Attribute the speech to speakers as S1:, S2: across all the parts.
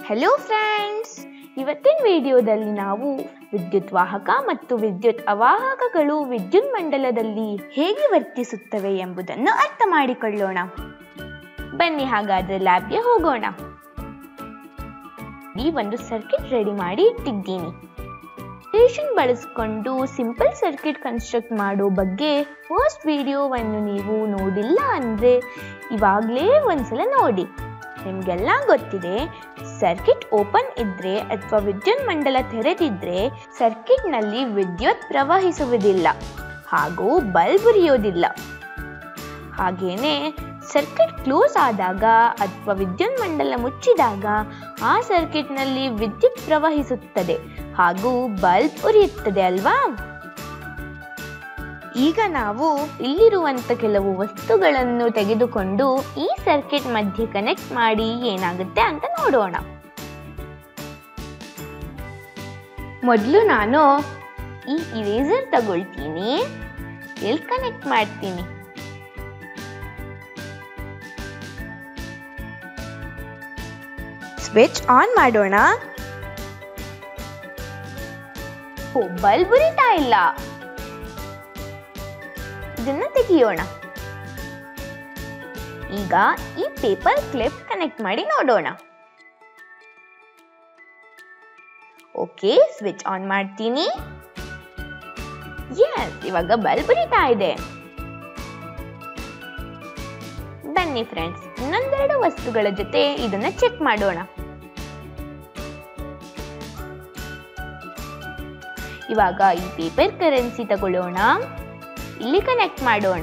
S1: Hello friends ಇವತ್ತಿನ ವಿಡಿಯೋದಲ್ಲಿ ನಾವು ವಿದ್ಯುತ್ ವಾಹಕ ಮತ್ತು ವಿದ್ಯುತ್ ಅವಾಹಕಗಳು ವಿದ್ಯುತ್ ಮಂಡಲದಲ್ಲಿ ಹೇಗೆ ವರ್ತಿಸುತ್ತವೆ ಎಂಬುದನ್ನು ಅರ್ಥ ಮಾಡಿಕೊಳ್ಳೋಣ ಬನ್ನಿ ಹಾಗಾದ್ರೆ ಲ್ಯಾಬ್ಗೆ ಹೋಗೋಣ ಈ ಒಂದು ಸರ್ಕಿಟ್ ರೆಡಿ ಮಾಡಿ ಇಟ್ಟಿದ್ದೀನಿ ಸ್ಟೇಷನ್ ಬಳಸಿಕೊಂಡು ಸಿಂಪಲ್ ಸರ್ಕಿಟ್ ಕನ್ಸ್ಟ್ರಕ್ಟ್ ಮಾಡೋ ಬಗ್ಗೆ ಫಸ್ಟ್ ವಿಡಿಯೋವನ್ನು ನೀವು ನೋಡಿಲ್ಲ ಅಂದ್ರೆ ಇವಾಗಲೇ ಒಂದ್ಸಲ ನೋಡಿ ನಿಮ್ಗೆಲ್ಲ ಗೊತ್ತಿದೆ ಸರ್ಕಿಟ್ ಓಪನ್ ಇದ್ರೆ ಅಥವಾ ವಿದ್ಯುತ್ ಮಂಡಲ ತೆರೆದಿದ್ರೆ ಸರ್ಕಿಟ್ನಲ್ಲಿ ವಿದ್ಯುತ್ ಪ್ರವಹಿಸುವುದಿಲ್ಲ ಹಾಗೂ ಬಲ್ಬ್ ಉರಿಯೋದಿಲ್ಲ ಹಾಗೇನೆ ಸರ್ಕಿಟ್ ಕ್ಲೋಸ್ ಆದಾಗ ಅಥವಾ ವಿದ್ಯುತ್ ಮಂಡಲ ಮುಚ್ಚಿದಾಗ ಆ ಸರ್ಕಿಟ್ನಲ್ಲಿ ವಿದ್ಯುತ್ ಪ್ರವಹಿಸುತ್ತದೆ ಹಾಗೂ ಬಲ್ಬ್ ಉರಿಯುತ್ತದೆ ಅಲ್ವಾ ಈಗ ನಾವು ಇಲ್ಲಿರುವಂತ ಕೆಲವು ವಸ್ತುಗಳನ್ನು ತೆಗೆದುಕೊಂಡು ಈ ಸರ್ಕಿಟ್ ಮಧ್ಯೆ ಕನೆಕ್ಟ್ ಮಾಡಿ ಏನಾಗುತ್ತೆ ಅಂತ ನೋಡೋಣ ಮೊದಲು ನಾನು ಈ ಇರೇಸರ್ ತಗೊಳ್ತೀನಿ ಇಲ್ಲಿ ಕನೆಕ್ಟ್ ಮಾಡ್ತೀನಿ ಸ್ವಿಚ್ ಆನ್ ಮಾಡೋಣ ಓ ಬಲ್ಬ್ ಉರಿತಾ ಇಲ್ಲ ಇದನ್ನ ತೆಗಿಯೋಣ ಈಗ ಈ ಪೇಪರ್ ಕ್ಲಿಪ್ ಕನೆಕ್ಟ್ ಮಾಡಿ ನೋಡೋಣ ಓಕೆ ಸ್ವಿಚ್ ಆನ್ ಮಾಡ್ತೀನಿ ಎಸ್ ಇವಾಗ ಬಲ್ಬ್ ಉರಿತಾ ಇದೆ ಬನ್ನಿ ಫ್ರೆಂಡ್ಸ್ ಇನ್ನೊಂದೆರಡು ವಸ್ತುಗಳ ಜೊತೆ ಇದನ್ನ ಚೆಕ್ ಮಾಡೋಣ ಇವಾಗ ಈ ಪೇಪರ್ ಕರೆನ್ಸಿ ತಗೊಳ್ಳೋಣ ಇಲ್ಲಿ ಕನೆಕ್ಟ್ ಮಾಡೋಣ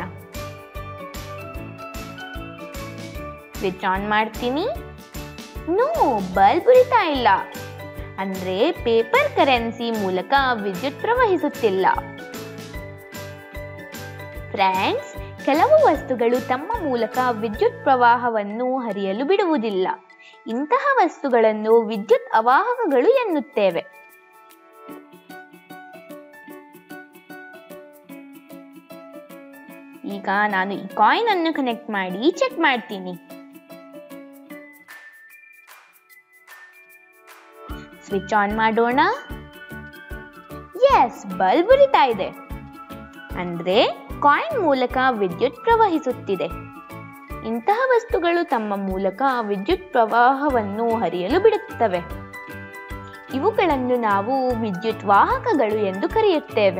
S1: ಸ್ವಿಚ್ ಆನ್ ಮಾಡ್ತೀನಿ ನೋ ಬಲ್ಬ್ ಉರಿತಾ ಇಲ್ಲ ಅಂದ್ರೆ ಪೇಪರ್ ಕರೆನ್ಸಿ ಮೂಲಕ ವಿದ್ಯುತ್ ಪ್ರವಹಿಸುತ್ತಿಲ್ಲ ಫ್ರೆಂಡ್ಸ್ ಕೆಲವು ವಸ್ತುಗಳು ತಮ್ಮ ಮೂಲಕ ವಿದ್ಯುತ್ ಪ್ರವಾಹವನ್ನು ಹರಿಯಲು ಬಿಡುವುದಿಲ್ಲ ಇಂತಹ ವಸ್ತುಗಳನ್ನು ವಿದ್ಯುತ್ ಅವಾಹಕಗಳು ಎನ್ನುತ್ತೇವೆ ಈಗ ನಾನು ಈ ಕಾಯಿನ್ ಅನ್ನು ಕನೆಕ್ಟ್ ಮಾಡಿ ಚೆಕ್ ಮಾಡ್ತೀನಿ ಸ್ವಿಚ್ ಆನ್ ಮಾಡೋಣ ಎಸ್ ಬಲ್ಬ್ ಉರಿತಾ ಇದೆ ಅಂದ್ರೆ ಕಾಯಿನ್ ಮೂಲಕ ವಿದ್ಯುತ್ ಪ್ರವಹಿಸುತ್ತಿದೆ ಇಂತಹ ವಸ್ತುಗಳು ತಮ್ಮ ಮೂಲಕ ವಿದ್ಯುತ್ ಪ್ರವಾಹವನ್ನು ಹರಿಯಲು ಬಿಡುತ್ತವೆ ಇವುಗಳನ್ನು ನಾವು ವಿದ್ಯುತ್ ವಾಹಕಗಳು ಎಂದು ಕರೆಯುತ್ತೇವೆ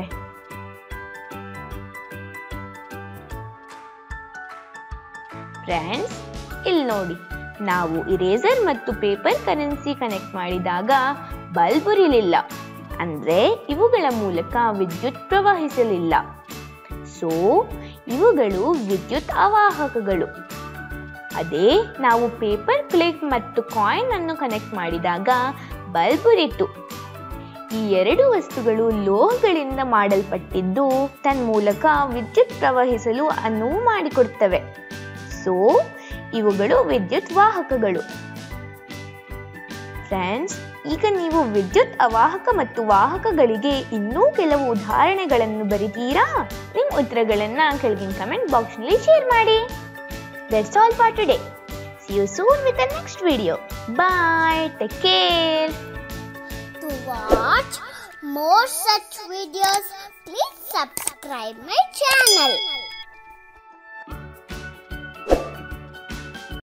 S1: ಫ್ರೆಂಡ್ಸ್ ಇಲ್ಲಿ ನೋಡಿ ನಾವು ಇರೇಸರ್ ಮತ್ತು ಪೇಪರ್ ಕರೆನ್ಸಿ ಕನೆಕ್ಟ್ ಮಾಡಿದಾಗ ಬಲ್ಬ್ ಉರಿಲಿಲ್ಲ ಅಂದ್ರೆ ಇವುಗಳ ಮೂಲಕ ವಿದ್ಯುತ್ ಪ್ರವಹಿಸಲಿಲ್ಲ ಸೊ ಇವುಗಳು ವಿದ್ಯುತ್ ಅವಾಹಕಗಳು ಅದೇ ನಾವು ಪೇಪರ್ ಕ್ಲಿಪ್ ಮತ್ತು ಕಾಯಿನ್ ಅನ್ನು ಕನೆಕ್ಟ್ ಮಾಡಿದಾಗ ಬಲ್ಬ್ ಉರಿತು ಈ ಎರಡು ವಸ್ತುಗಳು ಲೋಹಗಳಿಂದ ಮಾಡಲ್ಪಟ್ಟಿದ್ದು ತನ್ಮೂಲಕ ವಿದ್ಯುತ್ ಪ್ರವಹಿಸಲು ಅನುವು ಮಾಡಿಕೊಡ್ತವೆ ಸೊ ಇವುಗಳು ವಿದ್ಯುತ್ ವಾಹಕಗಳು ಫ್ರೆಂಡ್ಸ್ ಈಗ ನೀವು ವಿದ್ಯುತ್ ಅವಾಹಕ ಮತ್ತು ವಾಹಕಗಳಿಗೆ ಇನ್ನೂ ಕೆಲವು ಉದಾಹರಣೆಗಳನ್ನು ಬರೀತೀರಾ ನಿಮ್ಮ ಉತ್ತರಗಳನ್ನ ಕೆಳಗಿನ ಕಮೆಂಟ್ ಬಾಕ್ಸ್ ನಲ್ಲಿ ಶೇರ್ ಮಾಡಿ that's all for today see you soon with the next video bye take care
S2: To watch more such videos, please subscribe my channel.